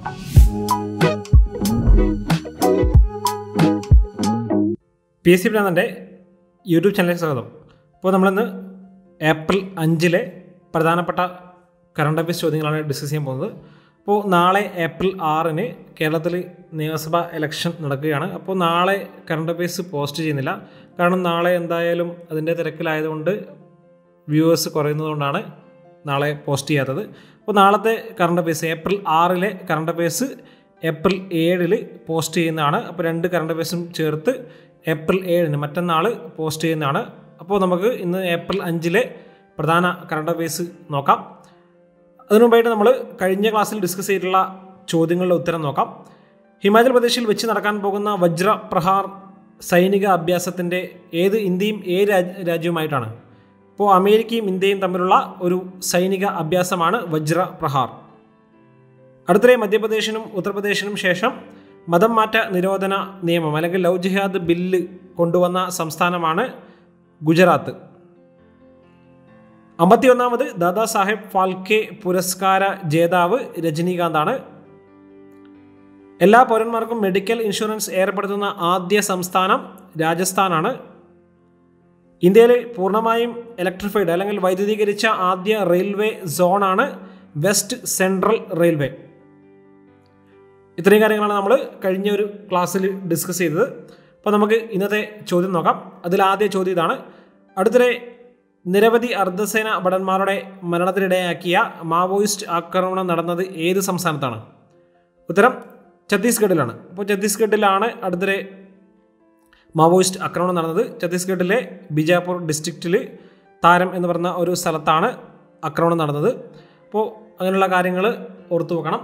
P S C പ്ലാനൻ്റെ YouTube ചാനലിലേക്ക് സ്വാഗതം അപ്പോൾ നമ്മളിന്ന് ഏപ്രിൽ അഞ്ചിലെ പ്രധാനപ്പെട്ട കറണ്ട് അഫയേഴ്സ് ചോദ്യങ്ങളാണ് ഡിസ്കസ് ചെയ്യാൻ പോകുന്നത് അപ്പോൾ നാളെ ഏപ്രിൽ ആറിന് കേരളത്തിൽ നിയമസഭാ ഇലക്ഷൻ നടക്കുകയാണ് അപ്പോൾ നാളെ കറണ്ട് അഫയേഴ്സ് പോസ്റ്റ് ചെയ്യുന്നില്ല കാരണം നാളെ എന്തായാലും അതിൻ്റെ തിരക്കിലായതുകൊണ്ട് വ്യൂവേഴ്സ് കുറയുന്നതുകൊണ്ടാണ് നാളെ പോസ്റ്റ് ചെയ്യാത്തത് അപ്പോൾ നാളത്തെ കറണ്ട് അഫയേഴ്സ് ഏപ്രിൽ ആറിലെ കറണ്ട് അഫയേഴ്സ് ഏപ്രിൽ ഏഴിൽ പോസ്റ്റ് ചെയ്യുന്നതാണ് അപ്പോൾ രണ്ട് കറണ്ട് അഫയേഴ്സും ചേർത്ത് ഏപ്രിൽ ഏഴിന് മറ്റന്നാൾ പോസ്റ്റ് ചെയ്യുന്നതാണ് അപ്പോൾ നമുക്ക് ഇന്ന് ഏപ്രിൽ അഞ്ചിലെ പ്രധാന കറണ്ട് അഫയേഴ്സ് നോക്കാം അതിനു മുമ്പായിട്ട് നമ്മൾ കഴിഞ്ഞ ക്ലാസ്സിൽ ഡിസ്കസ് ചെയ്തിട്ടുള്ള ചോദ്യങ്ങളുടെ ഉത്തരം നോക്കാം ഹിമാചൽ പ്രദേശിൽ വെച്ച് നടക്കാൻ പോകുന്ന വജ്ര പ്രഹാർ സൈനിക അഭ്യാസത്തിൻ്റെ ഏത് ഇന്ത്യയും ഏത് രാജ് രാജ്യവുമായിട്ടാണ് ഇപ്പോൾ അമേരിക്കയും ഇന്ത്യയും തമ്മിലുള്ള ഒരു സൈനിക അഭ്യാസമാണ് വജ്ര പ്രഹാർ അടുത്തിടെ മധ്യപ്രദേശിനും ഉത്തർപ്രദേശിനും ശേഷം മതം മാറ്റ നിരോധന നിയമം അല്ലെങ്കിൽ ലവ് ജിഹാദ് ബില്ല് കൊണ്ടുവന്ന സംസ്ഥാനമാണ് ഗുജറാത്ത് അമ്പത്തിയൊന്നാമത് ദാദാ സാഹേബ് ഫാൽക്കെ പുരസ്കാര ജേതാവ് രജനീകാന്താണ് എല്ലാ പൗരന്മാർക്കും മെഡിക്കൽ ഇൻഷുറൻസ് ഏർപ്പെടുത്തുന്ന ആദ്യ സംസ്ഥാനം രാജസ്ഥാനാണ് ഇന്ത്യയിൽ പൂർണ്ണമായും ഇലക്ട്രിഫൈഡ് അല്ലെങ്കിൽ വൈദ്യുതീകരിച്ച ആദ്യ റെയിൽവേ സോണാണ് വെസ്റ്റ് സെൻട്രൽ റെയിൽവേ ഇത്രയും കാര്യങ്ങളാണ് നമ്മൾ കഴിഞ്ഞ ഒരു ക്ലാസ്സിൽ ഡിസ്കസ് ചെയ്തത് അപ്പോൾ നമുക്ക് ഇന്നത്തെ ചോദ്യം നോക്കാം അതിൽ ആദ്യ ചോദ്യം ഇതാണ് അടുത്തിടെ നിരവധി അർദ്ധസേന ഭടന്മാരുടെ മരണത്തിനിടയാക്കിയ മാവോയിസ്റ്റ് ആക്രമണം നടന്നത് ഏത് സംസ്ഥാനത്താണ് ഉത്തരം ഛത്തീസ്ഗഡിലാണ് അപ്പോൾ ഛത്തീസ്ഗഡിലാണ് അടുത്തിടെ മാവോയിസ്റ്റ് ആക്രമണം നടന്നത് ഛത്തീസ്ഗഡിലെ ബിജാപൂർ ഡിസ്ട്രിക്റ്റിൽ താരം എന്ന് പറഞ്ഞ ഒരു സ്ഥലത്താണ് ആക്രമണം നടന്നത് അപ്പോൾ അങ്ങനെയുള്ള കാര്യങ്ങൾ ഓർത്തു വെക്കണം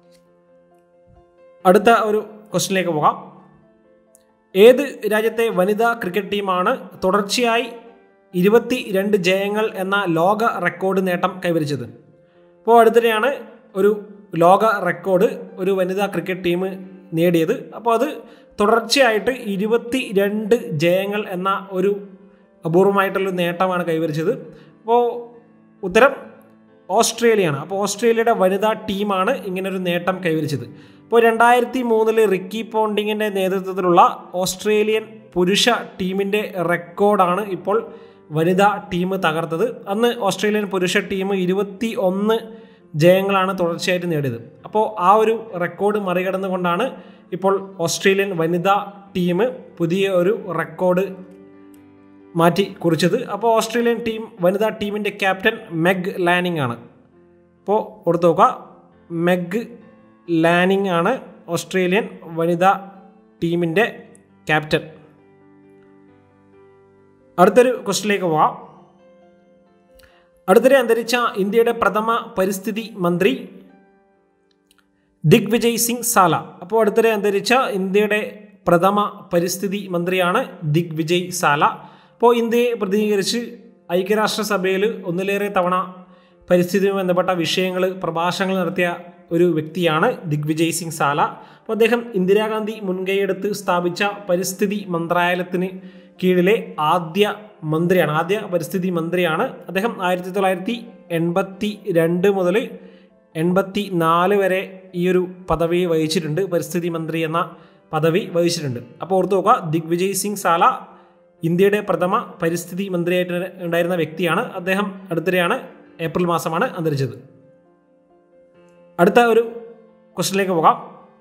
അടുത്ത ഒരു ക്വസ്റ്റിനിലേക്ക് പോകാം ഏത് രാജ്യത്തെ വനിതാ ക്രിക്കറ്റ് ടീമാണ് തുടർച്ചയായി ഇരുപത്തി രണ്ട് ജയങ്ങൾ എന്ന ലോക റെക്കോർഡ് നേട്ടം കൈവരിച്ചത് അപ്പോൾ അടുത്തിടെയാണ് ഒരു ലോക റെക്കോർഡ് ഒരു വനിതാ ക്രിക്കറ്റ് ടീം നേടിയത് അപ്പോൾ അത് തുടർച്ചയായിട്ട് ഇരുപത്തി രണ്ട് ജയങ്ങൾ എന്ന ഒരു അപൂർവമായിട്ടുള്ള നേട്ടമാണ് കൈവരിച്ചത് അപ്പോൾ ഉത്തരം ഓസ്ട്രേലിയയാണ് അപ്പോൾ ഓസ്ട്രേലിയയുടെ വനിതാ ടീമാണ് ഇങ്ങനൊരു നേട്ടം കൈവരിച്ചത് ഇപ്പോൾ രണ്ടായിരത്തി മൂന്നില് റിക്കി പോണ്ടിങ്ങിൻ്റെ നേതൃത്വത്തിലുള്ള ഓസ്ട്രേലിയൻ പുരുഷ ടീമിൻ്റെ റെക്കോർഡാണ് ഇപ്പോൾ വനിതാ ടീം തകർത്തത് അന്ന് ഓസ്ട്രേലിയൻ പുരുഷ ടീം ഇരുപത്തി ഒന്ന് ജയങ്ങളാണ് തുടർച്ചയായിട്ട് നേടിയത് അപ്പോൾ ആ ഒരു റെക്കോർഡ് മറികടന്നുകൊണ്ടാണ് ഇപ്പോൾ ഓസ്ട്രേലിയൻ വനിതാ ടീം പുതിയ ഒരു റെക്കോർഡ് മാറ്റി കുറിച്ചത് അപ്പോൾ ഓസ്ട്രേലിയൻ ടീം വനിതാ ടീമിൻ്റെ ക്യാപ്റ്റൻ മെഗ് ലാനിങ് ആണ് അപ്പോൾ കൊടുത്തു നോക്കുക മെഗ് ലാനിങ് ആണ് ഓസ്ട്രേലിയൻ വനിതാ ടീമിൻ്റെ ക്യാപ്റ്റൻ അടുത്തൊരു ക്വസ്റ്റിലേക്ക് പോവാം അടുത്തിടെ അന്തരിച്ച ഇന്ത്യയുടെ പ്രഥമ പരിസ്ഥിതി മന്ത്രി ദിഗ്വിജയ് സിംഗ് സാല അപ്പോൾ അടുത്തിടെ അന്തരിച്ച ഇന്ത്യയുടെ പ്രഥമ പരിസ്ഥിതി മന്ത്രിയാണ് ദിഗ്വിജയ് സാല അപ്പോൾ ഇന്ത്യയെ പ്രതിനിധീകരിച്ച് ഐക്യരാഷ്ട്രസഭയിൽ ഒന്നിലേറെ തവണ പരിസ്ഥിതിയുമായി ബന്ധപ്പെട്ട വിഷയങ്ങൾ പ്രഭാഷണങ്ങൾ നടത്തിയ ഒരു വ്യക്തിയാണ് ദിഗ്വിജയ് സിംഗ് സാല അപ്പോൾ അദ്ദേഹം ഇന്ദിരാഗാന്ധി മുൻകൈയെടുത്ത് സ്ഥാപിച്ച പരിസ്ഥിതി മന്ത്രാലയത്തിന് കീഴിലെ ആദ്യ മന്ത്രിയാണ് ആദ്യ പരിസ്ഥിതി മന്ത്രിയാണ് അദ്ദേഹം ആയിരത്തി തൊള്ളായിരത്തി എൺപത്തി രണ്ട് മുതൽ എൺപത്തി നാല് വരെ ഈ ഒരു പദവി വഹിച്ചിട്ടുണ്ട് പരിസ്ഥിതി മന്ത്രി എന്ന പദവി വഹിച്ചിട്ടുണ്ട് അപ്പോൾ ഓർത്ത് നോക്കുക ദിഗ്വിജയ് സിംഗ് സാല ഇന്ത്യയുടെ പ്രഥമ പരിസ്ഥിതി മന്ത്രിയായിട്ട് ഉണ്ടായിരുന്ന വ്യക്തിയാണ് അദ്ദേഹം അടുത്തിടെയാണ് ഏപ്രിൽ മാസമാണ് അന്തരിച്ചത് അടുത്ത ഒരു ക്വസ്റ്റിനിലേക്ക് പോകാം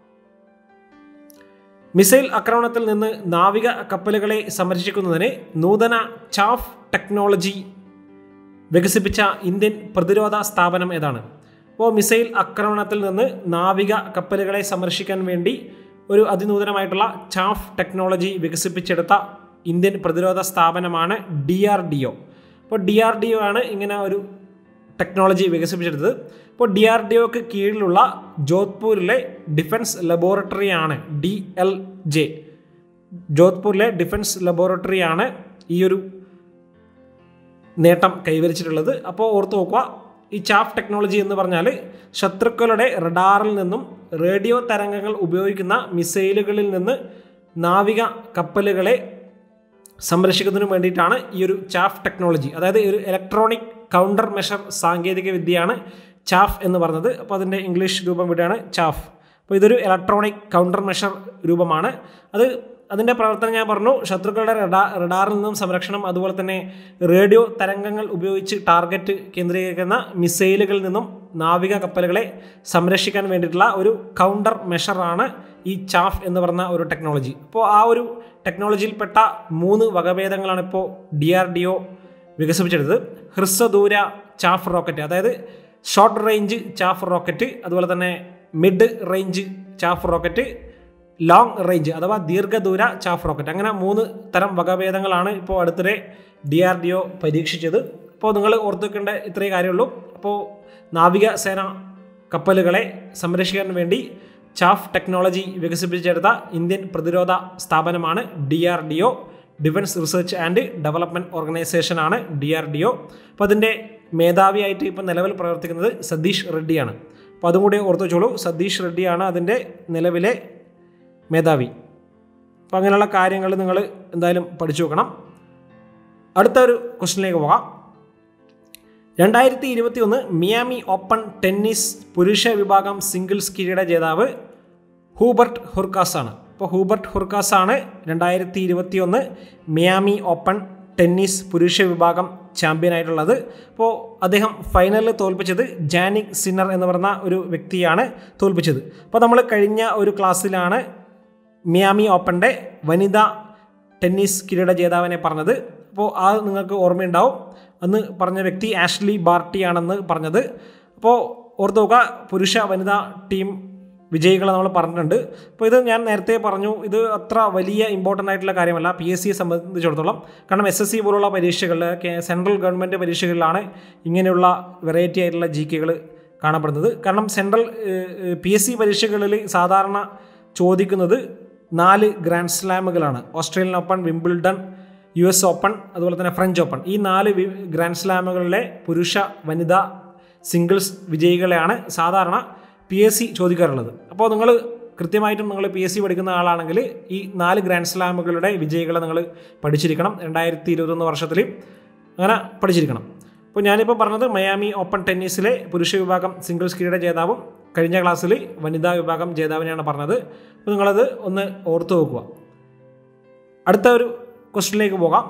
മിസൈൽ ആക്രമണത്തിൽ നിന്ന് നാവിക കപ്പലുകളെ സംരക്ഷിക്കുന്നതിന് നൂതന ചാഫ് ടെക്നോളജി വികസിപ്പിച്ച ഇന്ത്യൻ പ്രതിരോധ സ്ഥാപനം ഏതാണ് അപ്പോൾ മിസൈൽ ആക്രമണത്തിൽ നിന്ന് നാവിക കപ്പലുകളെ സംരക്ഷിക്കാൻ വേണ്ടി ഒരു അതിനൂതനമായിട്ടുള്ള ചാഫ് ടെക്നോളജി വികസിപ്പിച്ചെടുത്ത ഇന്ത്യൻ പ്രതിരോധ സ്ഥാപനമാണ് ഡി ആർ ഡി ഒ അപ്പോൾ ഡി ആർ ഡി ഒ ആണ് ഇങ്ങനെ ഒരു ടെക്നോളജി വികസിപ്പിച്ചെടുത്തത് ഇപ്പോൾ ഡി ആർ ഡി ഒക്ക് കീഴിലുള്ള ജോധ്പൂരിലെ ഡിഫൻസ് ലബോറട്ടറിയാണ് ഡി എൽ ജെ ജോധ്പൂരിലെ ഡിഫൻസ് ലബോറട്ടറിയാണ് ഈ ഒരു നേട്ടം കൈവരിച്ചിട്ടുള്ളത് അപ്പോൾ ഓർത്ത് നോക്കുക ഈ ചാഫ് ടെക്നോളജി എന്ന് പറഞ്ഞാൽ ശത്രുക്കളുടെ റഡാറിൽ നിന്നും റേഡിയോ തരംഗങ്ങൾ ഉപയോഗിക്കുന്ന മിസൈലുകളിൽ നിന്ന് നാവിക കപ്പലുകളെ സംരക്ഷിക്കുന്നതിന് വേണ്ടിയിട്ടാണ് ഈ ഒരു ചാഫ് ടെക്നോളജി അതായത് ഒരു ഇലക്ട്രോണിക് കൗണ്ടർ മെഷർ സാങ്കേതിക വിദ്യയാണ് ചാഫ് എന്ന് പറഞ്ഞത് അപ്പോൾ അതിൻ്റെ ഇംഗ്ലീഷ് രൂപം വിടുകയാണ് ചാഫ് അപ്പോൾ ഇതൊരു ഇലക്ട്രോണിക് കൗണ്ടർ മെഷർ രൂപമാണ് അത് അതിൻ്റെ പ്രവർത്തനം ഞാൻ പറഞ്ഞു ശത്രുക്കളുടെ റഡാ റഡാറിൽ നിന്നും സംരക്ഷണം അതുപോലെ തന്നെ റേഡിയോ തരംഗങ്ങൾ ഉപയോഗിച്ച് ടാർഗറ്റ് കേന്ദ്രീകരിക്കുന്ന മിസൈലുകളിൽ നിന്നും നാവിക കപ്പലുകളെ സംരക്ഷിക്കാൻ വേണ്ടിയിട്ടുള്ള ഒരു കൗണ്ടർ മെഷറാണ് ഈ ചാഫ് എന്ന് പറഞ്ഞ ഒരു ടെക്നോളജി അപ്പോൾ ആ ഒരു ടെക്നോളജിയിൽപ്പെട്ട മൂന്ന് വകഭേദങ്ങളാണ് ഇപ്പോൾ ഡി ആർ ഡി ഒ വികസിപ്പിച്ചെടുത്തത് ഹ്രസ്വദൂര ചാഫ് റോക്കറ്റ് അതായത് ഷോർട്ട് റേഞ്ച് ചാഫ് റോക്കറ്റ് അതുപോലെ തന്നെ mid range chaff rocket long range അഥവാ ദീർഘദൂര ചാഫ് റോക്കറ്റ് അങ്ങനെ മൂന്ന് തരം വകഭേദങ്ങളാണ് ഇപ്പോൾ അടുത്തിടെ ഡി ആർ ഡി ഒ പരീക്ഷിച്ചത് അപ്പോൾ നിങ്ങൾ ഓർത്തു വെക്കേണ്ട ഇത്രയേ കാര്യമുള്ളൂ അപ്പോൾ നാവികസേന കപ്പലുകളെ സംരക്ഷിക്കാൻ വേണ്ടി ചാഫ് ടെക്നോളജി വികസിപ്പിച്ചെടുത്ത ഇന്ത്യൻ പ്രതിരോധ സ്ഥാപനമാണ് D R D O defence research and development ഓർഗനൈസേഷനാണ് ഡി ആർ ഡി ഒ അപ്പോൾ അതിൻ്റെ മേധാവിയായിട്ട് ഇപ്പോൾ നിലവിൽ പ്രവർത്തിക്കുന്നത് സതീഷ് റെഡ്ഡിയാണ് അപ്പോൾ അതും കൂടി ഓർത്ത് വെച്ചോളൂ സതീഷ് റെഡ്ഡിയാണ് അതിൻ്റെ നിലവിലെ മേധാവി അപ്പോൾ അങ്ങനെയുള്ള കാര്യങ്ങൾ നിങ്ങൾ എന്തായാലും പഠിച്ചു വെക്കണം അടുത്ത ഒരു ക്വസ്റ്റിനിലേക്ക് പോകാം രണ്ടായിരത്തി ഇരുപത്തി ഒന്ന് മിയാമി ഓപ്പൺ ടെന്നീസ് പുരുഷ വിഭാഗം സിംഗിൾസ് കിരീട ജേതാവ് ഹൂബർട്ട് ഹുർക്കാസ് ആണ് അപ്പോൾ ഹൂബർട്ട് ഹുർക്കാസ് ആണ് രണ്ടായിരത്തി ഇരുപത്തി ഒന്ന് മിയാമി ഓപ്പൺ ടെന്നീസ് പുരുഷ വിഭാഗം ചാമ്പ്യനായിട്ടുള്ളത് അപ്പോൾ അദ്ദേഹം ഫൈനലിൽ തോൽപ്പിച്ചത് ജാനിക് സിന്നർ എന്ന് പറഞ്ഞ ഒരു വ്യക്തിയാണ് തോൽപ്പിച്ചത് അപ്പോൾ നമ്മൾ കഴിഞ്ഞ ഒരു ക്ലാസ്സിലാണ് മിയാമി ഓപ്പണിൻ്റെ വനിതാ ടെന്നീസ് കിരീട ജേതാവിനെ പറഞ്ഞത് അപ്പോൾ ആ നിങ്ങൾക്ക് ഓർമ്മയുണ്ടാവും അന്ന് പറഞ്ഞ വ്യക്തി ആഷ്ലി ബാർട്ടിയാണെന്ന് പറഞ്ഞത് അപ്പോൾ ഓർത്ത് നോക്കുക പുരുഷ വനിതാ ടീം വിജയികളെ നമ്മൾ പറഞ്ഞിട്ടുണ്ട് അപ്പോൾ ഇത് ഞാൻ നേരത്തെ പറഞ്ഞു ഇത് അത്ര വലിയ ഇമ്പോർട്ടൻ്റ് ആയിട്ടുള്ള കാര്യമല്ല പി എസ് സിയെ സംബന്ധിച്ചിടത്തോളം കാരണം എസ് എസ് സി പോലുള്ള പരീക്ഷകളിൽ സെൻട്രൽ ഗവൺമെൻറ് പരീക്ഷകളിലാണ് ഇങ്ങനെയുള്ള വെറൈറ്റി ആയിട്ടുള്ള ജി കെകൾ കാണപ്പെടുന്നത് കാരണം സെൻട്രൽ പി എസ് സി പരീക്ഷകളിൽ സാധാരണ ചോദിക്കുന്നത് നാല് ഗ്രാൻഡ് സ്ലാമുകളാണ് Australian open Wimbledon U S open അതുപോലെ തന്നെ ഫ്രഞ്ച് ഓപ്പൺ ഈ നാല് ഗ്രാൻഡ് സ്ലാമുകളിലെ പുരുഷ വനിതാ സിംഗിൾസ് വിജയികളെയാണ് സാധാരണ പി എസ് സി ചോദിക്കാറുള്ളത് അപ്പോൾ നിങ്ങൾ കൃത്യമായിട്ടും നിങ്ങൾ പി എസ് സി പഠിക്കുന്ന ആളാണെങ്കിൽ ഈ നാല് ഗ്രാൻഡ് സ്ലാമുകളുടെ വിജയികളെ നിങ്ങൾ പഠിച്ചിരിക്കണം രണ്ടായിരത്തി ഇരുപത്തൊന്ന് വർഷത്തിൽ അങ്ങനെ പഠിച്ചിരിക്കണം അപ്പോൾ ഞാനിപ്പോൾ പറഞ്ഞത് മയാമി ഓപ്പൺ ടെന്നീസിലെ പുരുഷ വിഭാഗം സിംഗിൾസ് കിരീട ജേതാവും കഴിഞ്ഞ ക്ലാസ്സിൽ വനിതാ വിഭാഗം ജേതാവിനെയാണ് പറഞ്ഞത് അപ്പോൾ നിങ്ങളത് ഒന്ന് ഓർത്തു വെക്കുക അടുത്ത ഒരു ക്വസ്റ്റിനിലേക്ക് പോകാം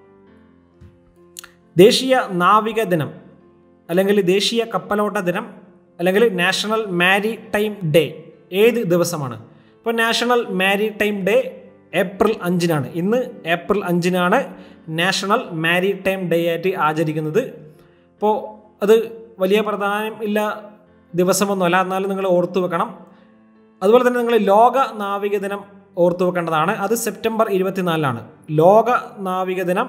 ദേശീയ നാവിക ദിനം അല്ലെങ്കിൽ ദേശീയ കപ്പലോട്ട ദിനം അല്ലെങ്കിൽ നാഷണൽ മാരി ടൈം ഡേ ഏത് ദിവസമാണ് ഇപ്പോൾ national maritime day April അഞ്ചിനാണ് ഇന്ന് ഏപ്രിൽ അഞ്ചിനാണ് നാഷണൽ മാരി ടൈം ഡേ ആയിട്ട് ആചരിക്കുന്നത് അപ്പോൾ അത് വലിയ പ്രധാനം ഇല്ല ദിവസമൊന്നുമല്ല എന്നാലും നിങ്ങൾ ഓർത്തു വെക്കണം അതുപോലെ തന്നെ നിങ്ങൾ ലോക നാവിക ദിനം ഓർത്തു വെക്കേണ്ടതാണ് അത് സെപ്റ്റംബർ ഇരുപത്തിനാലിനാണ് ലോക നാവിക ദിനം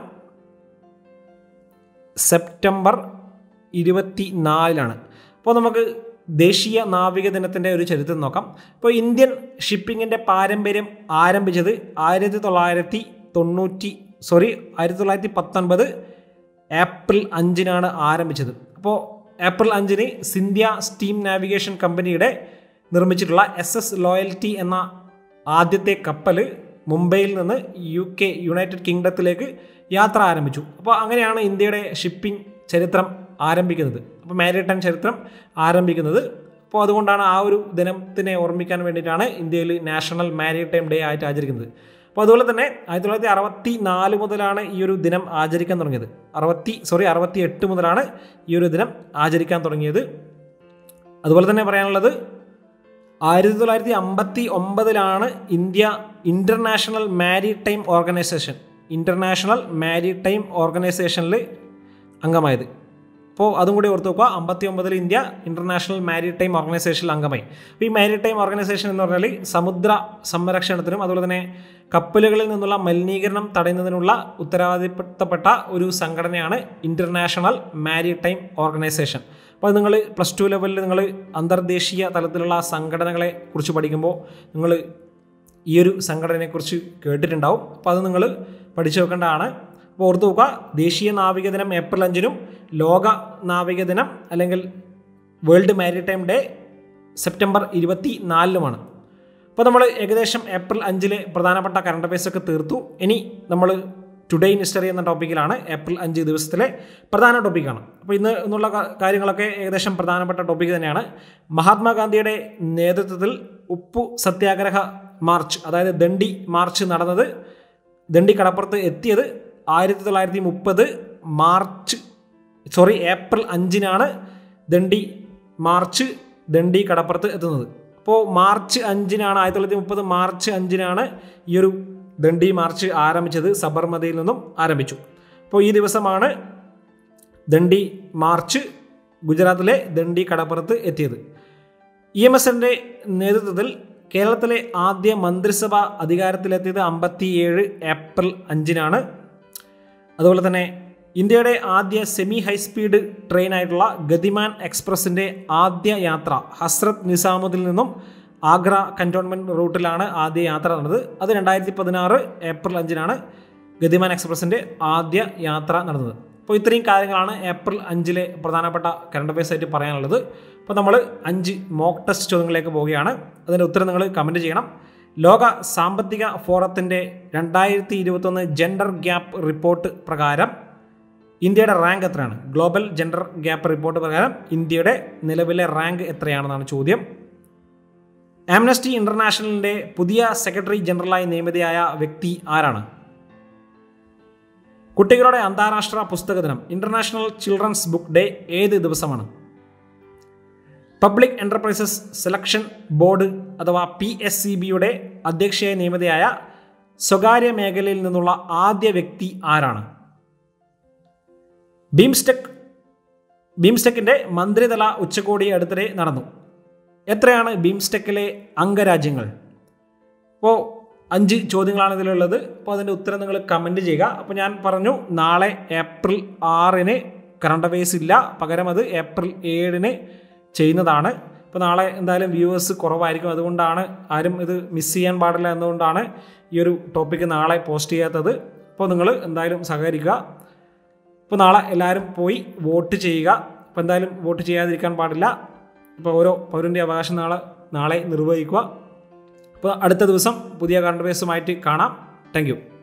സെപ്റ്റംബർ ഇരുപത്തി നാലിനാണ് അപ്പോൾ നമുക്ക് ദേശീയ നാവിക ദിനത്തിൻ്റെ ഒരു ചരിത്രം നോക്കാം ഇപ്പോൾ ഇന്ത്യൻ ഷിപ്പിങ്ങിൻ്റെ പാരമ്പര്യം ആരംഭിച്ചത് ആയിരത്തി തൊള്ളായിരത്തി തൊണ്ണൂറ്റി സോറി ആയിരത്തി തൊള്ളായിരത്തി പത്തൊൻപത് ഏപ്രിൽ അഞ്ചിനാണ് ആരംഭിച്ചത് അപ്പോൾ ഏപ്രിൽ അഞ്ചിന് സിന്ധ്യ സ്റ്റീം നാവിഗേഷൻ കമ്പനിയുടെ നിർമ്മിച്ചിട്ടുള്ള എസ് എസ് ലോയൽറ്റി എന്ന ആദ്യത്തെ കപ്പൽ മുംബൈയിൽ നിന്ന് യു കെ യുണൈറ്റഡ് കിങ്ഡത്തിലേക്ക് യാത്ര ആരംഭിച്ചു അപ്പോൾ അങ്ങനെയാണ് ഇന്ത്യയുടെ ഷിപ്പിംഗ് ചരിത്രം ആരംഭിക്കുന്നത് അപ്പോൾ മാരിടൈം ചരിത്രം ആരംഭിക്കുന്നത് അപ്പോൾ അതുകൊണ്ടാണ് ആ ഒരു ദിനത്തിനെ ഓർമ്മിക്കാൻ വേണ്ടിയിട്ടാണ് ഇന്ത്യയിൽ നാഷണൽ മാരിടൈം ഡേ ആയിട്ട് ആചരിക്കുന്നത് അപ്പോൾ അതുപോലെ തന്നെ ആയിരത്തി തൊള്ളായിരത്തി അറുപത്തി നാല് മുതലാണ് ഈ ഒരു ദിനം ആചരിക്കാൻ തുടങ്ങിയത് അറുപത്തി സോറി അറുപത്തി എട്ട് മുതലാണ് ഈ ഒരു ദിനം ആചരിക്കാൻ തുടങ്ങിയത് അതുപോലെ തന്നെ പറയാനുള്ളത് ആയിരത്തി തൊള്ളായിരത്തി അമ്പത്തി ഒമ്പതിലാണ് India international maritime organisation international maritime ഓർഗനൈസേഷനിൽ അംഗമായത് അപ്പോൾ അതും കൂടി ഓർത്ത് നോക്കുക അമ്പത്തി ഒമ്പതിൽ ഇന്ത്യ ഇൻ്റർനാഷണൽ മാരിടൈം ഓർഗനൈസേഷനിൽ അംഗമായി അപ്പോൾ ഈ മാരിടൈം ഓർഗനൈസേഷൻ എന്ന് പറഞ്ഞാൽ സമുദ്ര സംരക്ഷണത്തിനും അതുപോലെ തന്നെ കപ്പലുകളിൽ നിന്നുള്ള മലിനീകരണം തടയുന്നതിനുള്ള ഉത്തരവാദിത്തപ്പെട്ട ഒരു സംഘടനയാണ് ഇൻ്റർനാഷണൽ മാരിടൈം ഓർഗനൈസേഷൻ അപ്പോൾ അത് നിങ്ങൾ പ്ലസ് ടു ലെവലിൽ നിങ്ങൾ അന്തർദേശീയ തലത്തിലുള്ള സംഘടനകളെ കുറിച്ച് പഠിക്കുമ്പോൾ നിങ്ങൾ ഈ ഒരു സംഘടനയെക്കുറിച്ച് കേട്ടിട്ടുണ്ടാവും അപ്പോൾ അത് നിങ്ങൾ പഠിച്ചു വെക്കേണ്ടതാണ് അപ്പോൾ ഓർത്ത് നോക്കുക ദേശീയ നാവിക ദിനം ഏപ്രിൽ അഞ്ചിനും ലോക നാവിക ദിനം അല്ലെങ്കിൽ വേൾഡ് മാരിടൈം ഡേ സെപ്റ്റംബർ ഇരുപത്തി നാലിനുമാണ് അപ്പോൾ നമ്മൾ ഏകദേശം ഏപ്രിൽ അഞ്ചിലെ പ്രധാനപ്പെട്ട കറണ്ട് അഫയേഴ്സ് ഒക്കെ തീർത്തു ഇനി നമ്മൾ ടുഡേ ഇൻ ഹിസ്റ്ററി എന്ന ടോപ്പിക്കിലാണ് ഏപ്രിൽ അഞ്ച് ദിവസത്തിലെ പ്രധാന ടോപ്പിക്കാണ് അപ്പോൾ ഇന്ന് എന്നുള്ള കാര്യങ്ങളൊക്കെ ഏകദേശം പ്രധാനപ്പെട്ട ടോപ്പിക്ക് തന്നെയാണ് മഹാത്മാഗാന്ധിയുടെ നേതൃത്വത്തിൽ ഉപ്പു സത്യാഗ്രഹ മാർച്ച് അതായത് ദണ്ഡി മാർച്ച് നടന്നത് ദണ്ഡി കടപ്പുറത്ത് എത്തിയത് ആയിരത്തി തൊള്ളായിരത്തി മുപ്പത് മാർച്ച് സോറി ഏപ്രിൽ അഞ്ചിനാണ് ദണ്ഡി മാർച്ച് ദണ്ഡി കടപ്പുറത്ത് എത്തുന്നത് അപ്പോൾ മാർച്ച് അഞ്ചിനാണ് ആയിരത്തി തൊള്ളായിരത്തി മുപ്പത് മാർച്ച് അഞ്ചിനാണ് ഈ ഒരു ദണ്ഡി മാർച്ച് ആരംഭിച്ചത് സബർമതിയിൽ നിന്നും ആരംഭിച്ചു അപ്പോൾ ഈ ദിവസമാണ് ദണ്ഡി മാർച്ച് ഗുജറാത്തിലെ ദണ്ഡി കടപ്പുറത്ത് എത്തിയത് ഇ എം എസിൻ്റെ നേതൃത്വത്തിൽ കേരളത്തിലെ ആദ്യ മന്ത്രിസഭ അധികാരത്തിലെത്തിയത് അമ്പത്തിയേഴ് ഏപ്രിൽ അഞ്ചിനാണ് അതുപോലെ തന്നെ ഇന്ത്യയുടെ ആദ്യ സെമി ഹൈസ്പീഡ് ട്രെയിനായിട്ടുള്ള ഗതിമാൻ എക്സ്പ്രസിൻ്റെ ആദ്യ യാത്ര ഹസ്രത്ത് നിസാമുദ്ദിൽ നിന്നും ആഗ്ര കൻറ്റോൺമെൻറ്റ് റൂട്ടിലാണ് ആദ്യ യാത്ര നടന്നത് അത് രണ്ടായിരത്തി പതിനാറ് ഏപ്രിൽ അഞ്ചിനാണ് ഗതിമാൻ എക്സ്പ്രസിൻ്റെ ആദ്യ യാത്ര നടന്നത് അപ്പോൾ ഇത്രയും കാര്യങ്ങളാണ് ഏപ്രിൽ അഞ്ചിലെ പ്രധാനപ്പെട്ട കറണ്ട് അഫയേഴ്സ് ആയിട്ട് പറയാനുള്ളത് അപ്പോൾ നമ്മൾ അഞ്ച് മോക്ക് ടെസ്റ്റ് ചോദ്യങ്ങളിലേക്ക് പോവുകയാണ് അതിൻ്റെ ഉത്തരം നിങ്ങൾ കമൻറ്റ് ചെയ്യണം ലോക സാമ്പത്തിക ഫോറത്തിൻ്റെ രണ്ടായിരത്തി ഇരുപത്തൊന്ന് ജെൻഡർ ഗ്യാപ്പ് റിപ്പോർട്ട് പ്രകാരം ഇന്ത്യയുടെ റാങ്ക് എത്രയാണ് ഗ്ലോബൽ ജെൻഡർ ഗ്യാപ്പ് റിപ്പോർട്ട് പ്രകാരം ഇന്ത്യയുടെ നിലവിലെ റാങ്ക് എത്രയാണെന്നാണ് ചോദ്യം ആംനസ്റ്റി ഇൻ്റർനാഷണലിൻ്റെ പുതിയ സെക്രട്ടറി ജനറലായി നിയമിതയായ വ്യക്തി ആരാണ് കുട്ടികളുടെ അന്താരാഷ്ട്ര പുസ്തക ദിനം ഇന്റർനാഷണൽ ചിൽഡ്രൻസ് ബുക്ക് ഡേ ഏത് ദിവസമാണ് പബ്ലിക് എൻ്റർപ്രൈസസ് സെലക്ഷൻ ബോർഡ് അഥവാ പി എസ് സി ബിയുടെ അധ്യക്ഷയായി നിയമിതയായ സ്വകാര്യ മേഖലയിൽ നിന്നുള്ള ആദ്യ വ്യക്തി ആരാണ് ബീംസ്റ്റെക് ബീംസ്റ്റെക്കിൻ്റെ മന്ത്രിതല ഉച്ചകോടി അടുത്തിടെ നടന്നു എത്രയാണ് ബീംസ്റ്റെക്കിലെ അംഗരാജ്യങ്ങൾ അപ്പോൾ അഞ്ച് ചോദ്യങ്ങളാണ് ഇതിലുള്ളത് അപ്പോൾ അതിൻ്റെ ഉത്തരം നിങ്ങൾ കമൻറ്റ് ചെയ്യുക അപ്പോൾ ഞാൻ പറഞ്ഞു നാളെ ഏപ്രിൽ ആറിന് കറണ്ട് അഫയേഴ്സ് ഇല്ല പകരം അത് ഏപ്രിൽ ഏഴിന് ചെയ്യുന്നതാണ് ഇപ്പോൾ നാളെ എന്തായാലും വ്യൂവേഴ്സ് കുറവായിരിക്കും അതുകൊണ്ടാണ് ആരും ഇത് മിസ് ചെയ്യാൻ പാടില്ല എന്നുകൊണ്ടാണ് ഈ ഒരു ടോപ്പിക്ക് നാളെ പോസ്റ്റ് ചെയ്യാത്തത് അപ്പോൾ നിങ്ങൾ എന്തായാലും സഹകരിക്കുക അപ്പോൾ നാളെ എല്ലാവരും പോയി വോട്ട് ചെയ്യുക അപ്പോൾ എന്തായാലും വോട്ട് ചെയ്യാതിരിക്കാൻ പാടില്ല ഇപ്പോൾ ഓരോ പൗരൻ്റെ അവകാശം നാളെ നാളെ നിർവഹിക്കുക അപ്പോൾ അടുത്ത ദിവസം പുതിയ കറണ്ട് ബേസുമായിട്ട് കാണാം താങ്ക്